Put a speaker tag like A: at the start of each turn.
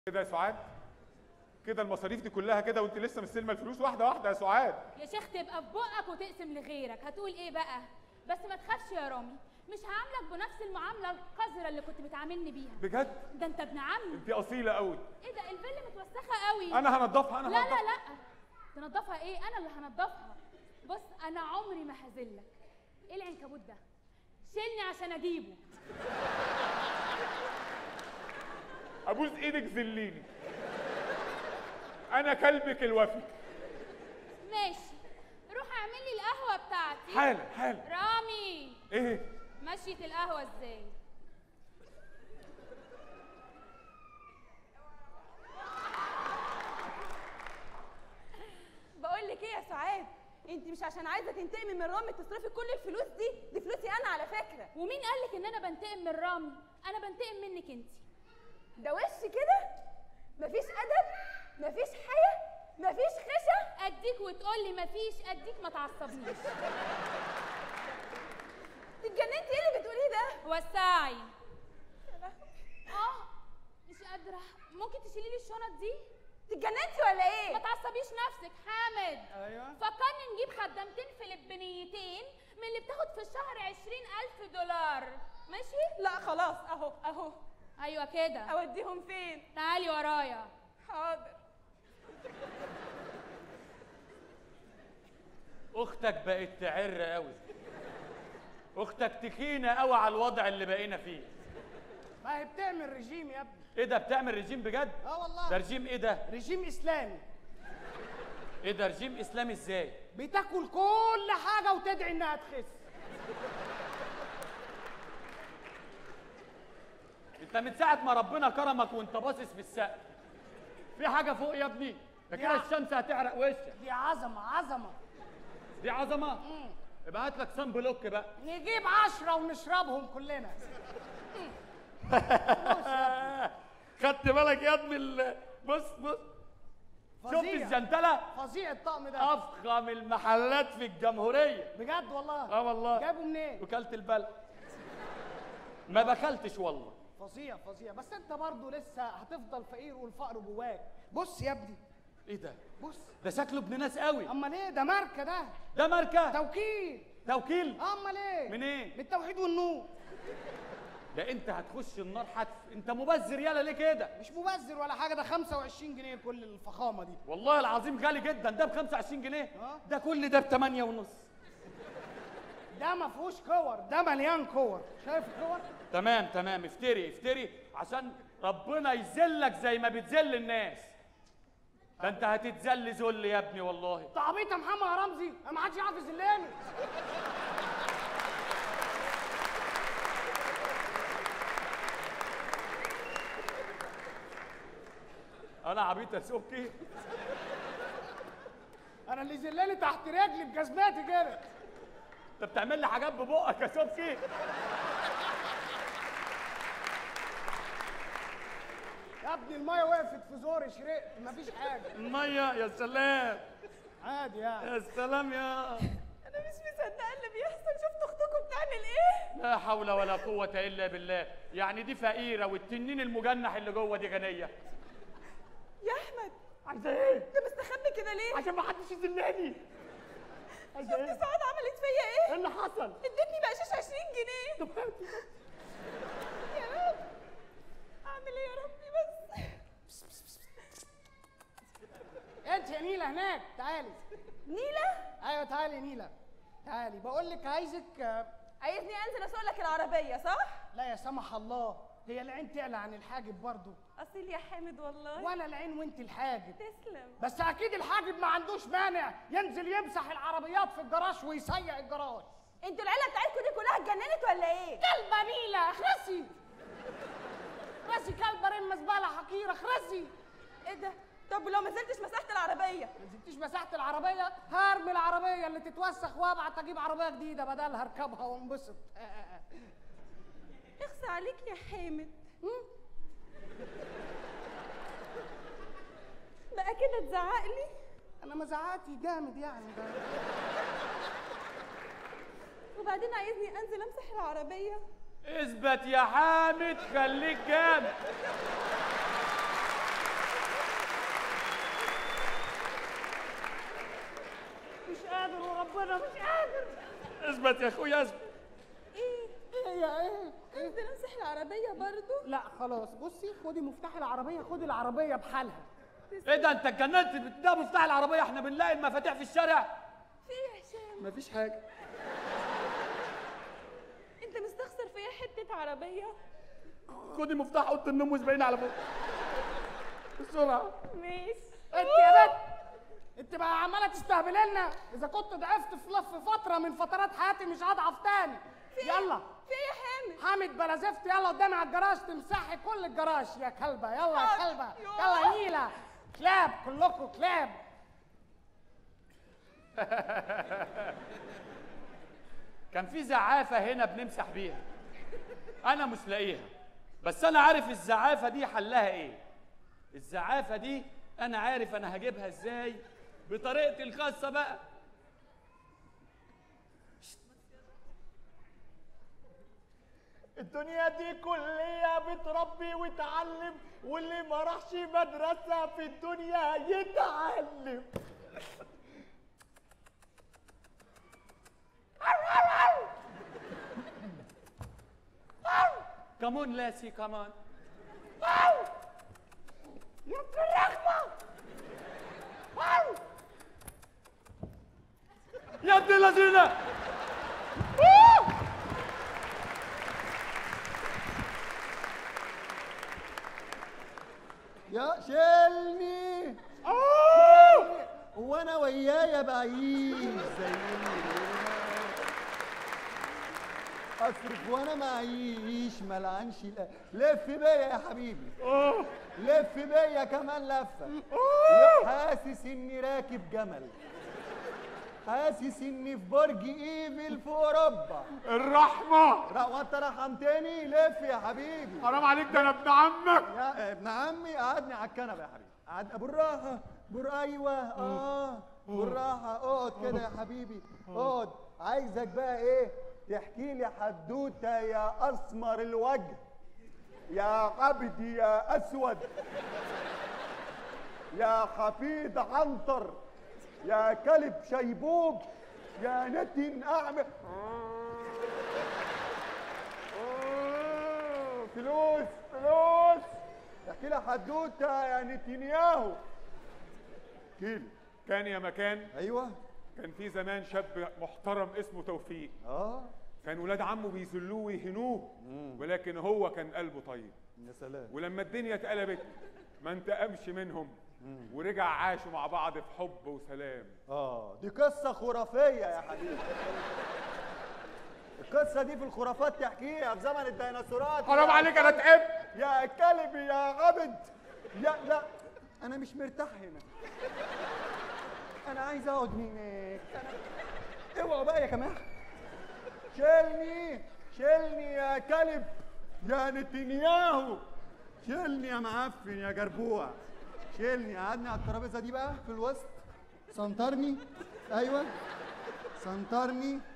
A: كده يا سعاد كده المصاريف دي كلها كده وانت لسه مستلمه الفلوس واحده واحده يا سعاد
B: يا شيخ تبقى في بقك وتقسم لغيرك هتقول ايه بقى بس ما تخافش يا رامي مش هعاملك بنفس المعامله القذره اللي كنت بتعاملني بيها
A: بجد
B: ده انت ابن عمي
A: انت اصيله قوي
B: ايه ده الفيلا متوسخه قوي
A: انا هنضفها انا
B: لا
A: هنضفها
B: لا لا تنضفها ايه انا اللي هنضفها بص انا عمري ما هذلك ايه العنكبوت ده شيلني عشان اجيبه
A: ابوس ايدك ذليني انا كلبك الوفي
B: ماشي روح اعمل لي القهوه بتاعتي
A: حالا حالا
B: رامي
A: ايه
B: مشيت القهوه ازاي
C: بقول لك ايه يا سعاد انت مش عشان عايزه تنتقمي من رامي تصرفي كل الفلوس دي دي فلوسي انا على فكره
B: ومين قال لك ان انا بنتقم من رامي انا بنتقم منك انت
C: ده وش كده مفيش ادب مفيش حياه مفيش خشة
B: اديك وتقول لي مفيش اديك ما تعصبنيش
C: اتجننتي ايه اللي بتقوليه ده
B: وسعي اه مش قادره ممكن تشيلي لي الشنط دي
C: اتجننتي ولا
B: ما
C: ايه
B: تعصبيش نفسك حامد
A: ايوه
B: فكرني نجيب خدامتين فلبينيتين من اللي بتاخد في الشهر عشرين ألف دولار ماشي؟
C: لا خلاص اهو اهو
B: أيوة كده
C: اوديهم فين
B: تعالي ورايا
C: حاضر
D: اختك بقت تعر قوي اختك تخينه قوي على الوضع اللي بقينا فيه
E: ما هي بتعمل رجيم يا ابني
D: ايه ده بتعمل رجيم بجد
E: اه
D: ده
E: والله
D: رجيم ايه ده
E: رجيم اسلامي
D: ايه ده رجيم اسلامي ازاي
E: بتاكل كل حاجه وتدعي انها تخس
D: انت من ساعه ما ربنا كرمك وانت باصص في السقف في حاجه فوق يا ابني ده كده
E: يا-
D: الشمس هتحرق وشك
E: دي عظمه عظمه
D: دي عظمه يبقى هات لك صن بلوك بقى
E: نجيب عشرة ونشربهم كلنا
D: خدت بالك يا ابني ال- بص بص شفت
E: فظيع
D: الجنتله
E: فظيع الطقم ده
D: افخم المحلات في الجمهوريه
E: بجد والله
D: اه والله
E: جابوا منين
D: وكلت البلد ما بخلتش والله
E: فظيع فظيع بس انت برضه لسه هتفضل فقير والفقر جواك بص يا ابني
D: ايه ده
E: بص
D: ده شكله ابن ناس قوي
E: امال ايه ده ماركه ده
D: ده ماركه
E: توكيل
D: توكيل
E: امال ايه
D: منين؟
E: من التوحيد والنور
D: ده انت هتخش النار حتف انت مبذر يالا ليه كده
E: مش مبذر ولا حاجه ده 25 جنيه كل الفخامه دي
D: والله العظيم غالي جدا ده ب 25 جنيه
E: اه.
D: ده كل ده ب 8 ونص
E: ده ما فيهوش كور ده مليان كور شايف الكور
D: تمام تمام افتري افتري عشان ربنا يذلك زي ما بتذل الناس ده انت هتتذل ذل يا ابني والله
E: انت عبيط يا محمد يا رمزي انا ما حدش يعرف يذلني
D: انا عبيط يا سوكي
E: انا اللي يذلني تحت رجلي بجزماتي كده
D: انت بتعمل لي حاجات ببقك يا سوكي
E: يا ابني الميه وقفت في زوري شرقت مفيش حاجه
D: الميه يا سلام
E: عادي يعني
D: يا سلام يا
C: انا مش مصدقه اللي بيحصل شفت اختكم بتعمل ايه
D: لا حول ولا قوة إلا بالله يعني دي فقيرة والتنين المجنح اللي جوه دي غنية
C: يا احمد
D: عايزة إيه؟
C: انت مستخبي كده ليه
D: عشان ما حدش يذلني عايزة
C: شفت
D: إيه؟
C: سعاد عملت فيا
D: إيه
C: ايه
D: اللي حصل؟
C: ادتني بقشيش 20 جنيه
D: طب هاتي.
C: يا رب اعمل ايه يا ربي بس
E: انت يا نيله هناك تعالي
C: نيله
E: ايوه تعالي يا نيله تعالي بقول لك عايزك آه،
C: عايزني انزل اسوق لك العربيه صح
E: لا يا سمح الله هي العين تعلى عن الحاجب برضو
C: اصيل يا حامد والله
E: وانا العين وانت الحاجب
C: تسلم
E: بس اكيد الحاجب ما عندوش مانع ينزل يمسح العربيات في الجراج ويسيق الجراج
C: انتوا العيله بتاعتكم دي كلها اتجننت ولا ايه
E: كلبه نيله اخرسي اخرسي كلبه رم زباله حقيره اخرسي
C: ايه ده طب لو ما نزلتش مسحت العربيه
E: ما نزلتيش مساحه العربيه هرمي العربيه اللي تتوسخ وابعت اجيب عربيه جديده بدلها اركبها وانبسط
C: اخسى عليك يا حامد بقى كده تزعق لي
E: انا مزعاتي جامد يعني ده
C: وبعدين عايزني انزل امسح العربيه
D: اثبت يا حامد خليك جامد
E: انا مش قادر
D: اثبت يا اخويا اثبت
C: ايه
E: هي ايه
C: انت نمسح العربيه برضو
E: لا خلاص بصي خدي مفتاح العربيه خدي العربيه بحالها
D: ايه ده انت اتجننت ده مفتاح العربيه احنا بنلاقي المفاتيح في الشارع
C: في ايه يا هشام
D: مفيش حاجه
C: انت مستخسر فيا حته عربيه
D: خدي مفتاح اوضه النوم واسبقيني على فوق بسرعه
C: ماشي
E: انت يا بنت انت بقى عماله تستهبلي لنا اذا كنت ضعفت في لف فتره من فترات حياتي مش هضعف تاني يلا
C: في ايه يا حامد
E: حامد بلا زفت يلا قدامي على الجراج تمسحي كل الجراج يا كلبه يلا يا كلبه يلا يا نيله كلاب كلكم كلاب
D: كان في زعافه هنا بنمسح بيها انا مش لاقيها بس انا عارف الزعافه دي حلها ايه الزعافه دي انا عارف انا هجيبها ازاي بطريقتي الخاصه بقى
F: الدنيا دي كلية بتربي وتعلم واللي ما راحش مدرسة في الدنيا يتعلم
D: كمون لاسي كمان يا ابن الذين
G: يا شيلني وانا ويايا بعيش زي اصرف وانا معيش ملعنش لا لف بيا يا حبيبي لف بيا كمان لفه حاسس اني راكب جمل حاسس اني في برج ايفل في اوروبا
A: الرحمه
G: لا وانت رحمتني لف يا حبيبي
A: حرام عليك ده انا ابن عمك
G: يا ابن عمي قعدني على الكنبه يا حبيبي قعد بالراحه بر ايوه اه بالراحه اقعد كده يا حبيبي اقعد عايزك بقى ايه تحكي لي حدوته يا اسمر الوجه يا عبدي يا اسود يا حفيد عنتر يا كلب شيبوب يا نتن اعمى آه، فلوس فلوس احكي لي حدوته يا نتنياهو
A: احكي لي كان يا مكان
G: ايوه
A: كان في زمان شاب محترم اسمه توفيق
G: اه
A: كان ولاد عمه بيذلوه ويهنوه ولكن هو كان قلبه طيب
G: يا سلام
A: ولما الدنيا اتقلبت ما انتقمش منهم ورجع عاشوا مع بعض في حب وسلام
G: اه دي قصة خرافية يا حبيبي القصة دي في الخرافات تحكيها في زمن الديناصورات
A: حرام
G: يا
A: عليك انا
G: كلب-
A: تعبت
G: يا كلب يا عبد يا لا انا مش مرتاح هنا انا عايز اقعد هناك انا اوعوا بقى يا جماعه شيلني شيلني يا كلب يا نتنياهو شيلني يا معفن يا جربوع شيلني قعدني على الترابيزه دي بقى في الوسط سنطرني ايوه سنطرني